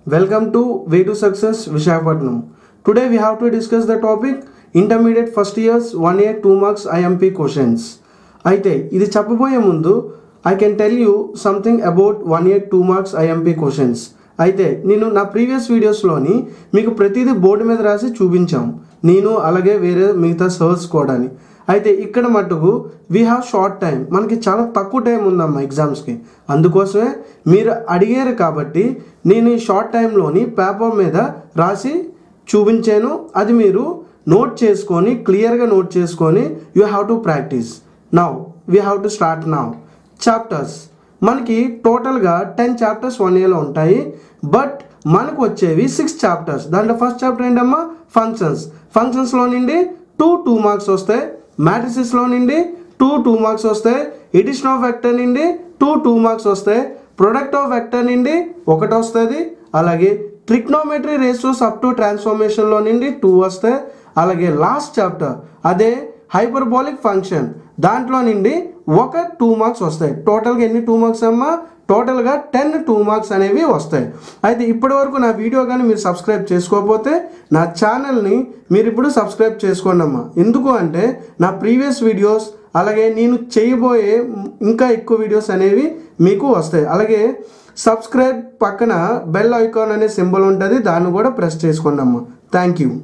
Welcome to Way to Success Vishakhapatnam. Today we have to discuss the topic Intermediate First Years 1 Year 2 Marks IMP Questions. అయితే ఇది చెప్పబోయే ముందు I can tell you something about one year two marks IMP questions అయితే నేను నా previous వీడియోస్లోని మీకు ప్రతిదీ board మీద రాసి చూపించాం నేను అలాగే వేరే మిగతా సర్స్ కూడా అని. అయితే ఇక్కడ మటుకు వీ హ్యావ్ షార్ట్ టైం మనకి చాలా తక్కువ టైం ఉందమ్మా ఎగ్జామ్స్కి అందుకోసమే మీరు అడిగారు కాబట్టి నేను ఈ షార్ట్ టైంలోని పేపర్ మీద రాసి చూపించాను అది మీరు నోట్ చేసుకొని క్లియర్గా నోట్ చేసుకొని you have to practice now we have to start now chapters మనకి టోటల్గా టెన్ చాప్టర్స్ వన్ ఇయర్లో ఉంటాయి బట్ మనకు వచ్చేవి సిక్స్ చాప్టర్స్ దాంట్లో ఫస్ట్ చాప్టర్ ఏంటమ్మా ఫంక్షన్స్ ఫంక్షన్స్లో నుండి టూ టూ మార్క్స్ వస్తాయి మ్యాట్రిసెస్లో నుండి టూ టూ మార్క్స్ వస్తాయి ఎడిషన్ ఆఫ్ వెక్టర్ నుండి టూ టూ మార్క్స్ వస్తాయి ప్రొడక్ట్ ఆఫ్ వెక్టర్ నుండి ఒకటి వస్తుంది అలాగే ట్రిక్నోమెట్రీ రేషియోస్ అప్ టు ట్రాన్స్ఫర్మేషన్లో నుండి టూ వస్తాయి అలాగే లాస్ట్ చాప్టర్ అదే హైపర్బాలిక్ ఫంక్షన్ దాంట్లో నుండి ఒక టూ మార్క్స్ వస్తాయి టోటల్గా ఎన్ని టూ మార్క్స్ అమ్మా టోటల్గా టెన్ టూ మార్క్స్ అనేవి వస్తాయి అయితే ఇప్పటి వరకు నా వీడియో కానీ మీరు సబ్స్క్రైబ్ చేసుకోకపోతే నా ఛానల్ని మీరు ఇప్పుడు సబ్స్క్రైబ్ చేసుకోండి అమ్మా ఎందుకు అంటే నా ప్రీవియస్ వీడియోస్ అలాగే నేను చేయబోయే ఇంకా ఎక్కువ వీడియోస్ అనేవి మీకు వస్తాయి అలాగే సబ్స్క్రైబ్ పక్కన బెల్ ఐకాన్ అనే సింబల్ ఉంటుంది దాన్ని కూడా ప్రెస్ చేసుకోండి అమ్మా థ్యాంక్ యూ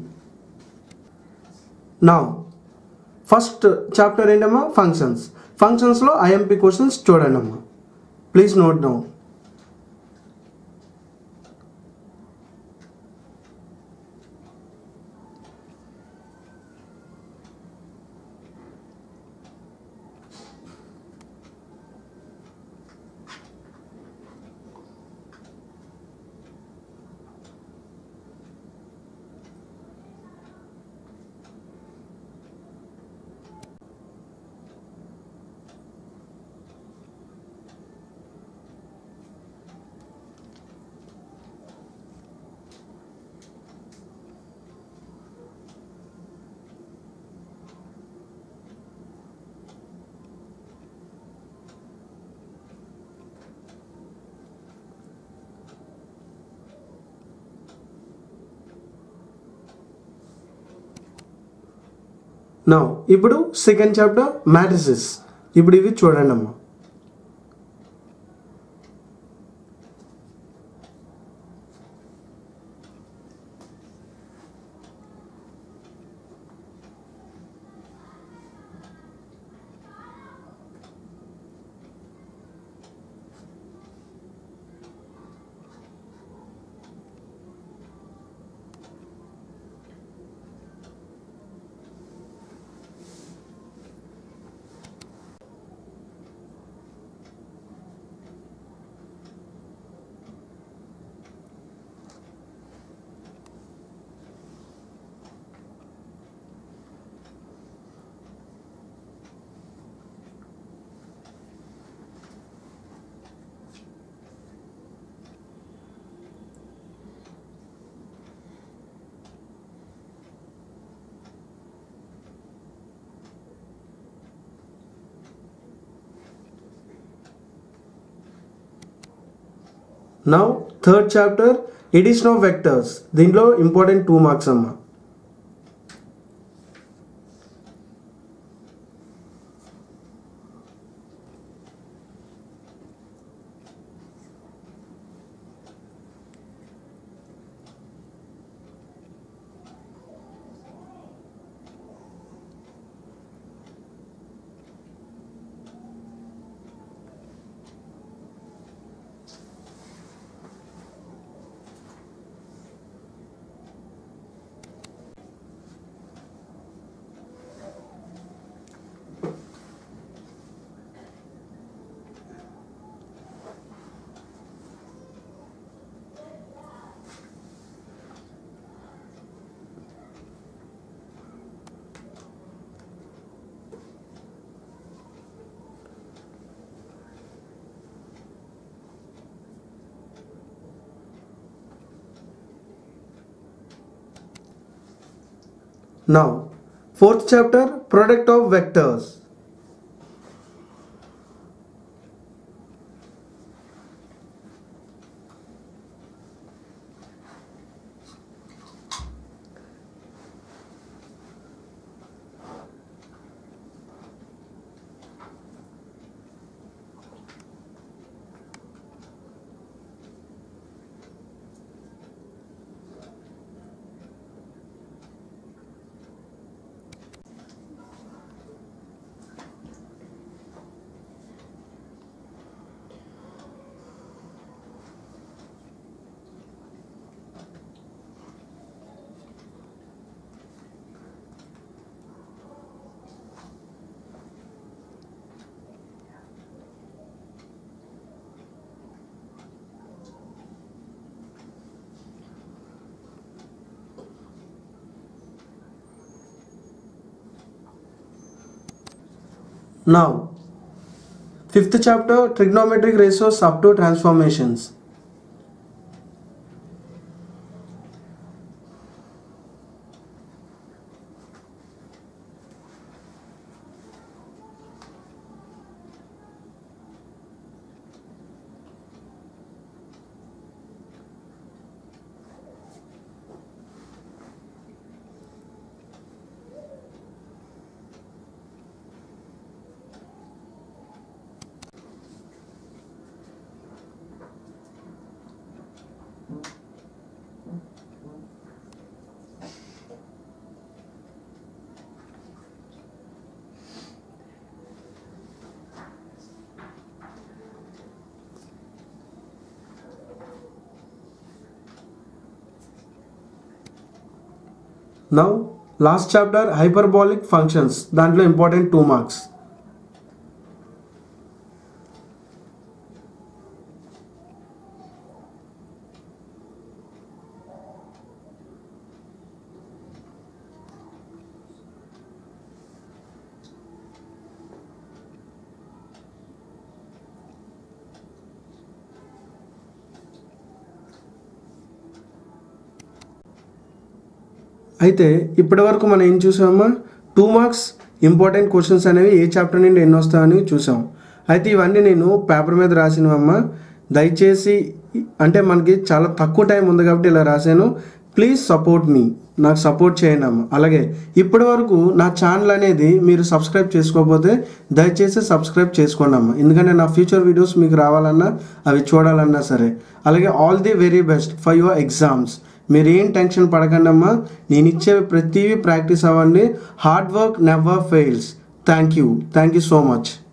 నా ఫస్ట్ చాప్టర్ ఏంటమ్మా ఫంక్షన్స్ ఫంక్షన్స్లో ఐఎంపీ క్వశ్చన్స్ చూడండి అమ్మా ప్లీజ్ నోట్ డౌన్ నా ఇప్పుడు సెకండ్ చాప్టర్ మ్యాట్రిసెస్ ఇప్పుడు ఇవి చూడండి అమ్మా now third chapter addition of vectors దీంట్లో ఇంపార్టెంట్ టూ మార్క్స్ అమ్మా Now, fourth chapter, product of vectors. Now, fifth chapter trigonometric ratios up to transformations. Now last chapter hyperbolic functions దాంట్లో important two marks అయితే ఇప్పటివరకు మనం ఏం చూసామా two marks important questions అనేవి ఏ chapter నుండి ఎన్ని వస్తాయని చూసాం అయితే ఇవన్నీ నేను పేపర్ మీద రాసినవమ్మా దయచేసి అంటే మనకి చాలా తక్కువ టైం ఉంది కాబట్టి ఇలా రాశాను ప్లీజ్ సపోర్ట్ మీ నాకు సపోర్ట్ చేయండి అమ్మ అలాగే ఇప్పటి వరకు నా ఛానల్ అనేది మీరు సబ్స్క్రైబ్ చేసుకోకపోతే దయచేసి సబ్స్క్రైబ్ చేసుకోండి అమ్మ ఎందుకంటే నా ఫ్యూచర్ వీడియోస్ మీకు రావాలన్నా అవి చూడాలన్నా సరే అలాగే all the very best for your exams మీరు ఏం టెన్షన్ పడకండి అమ్మా నేను ఇచ్చే ప్రతివి ప్రాక్టీస్ అవ్వండి hard work never fails thank you thank you so much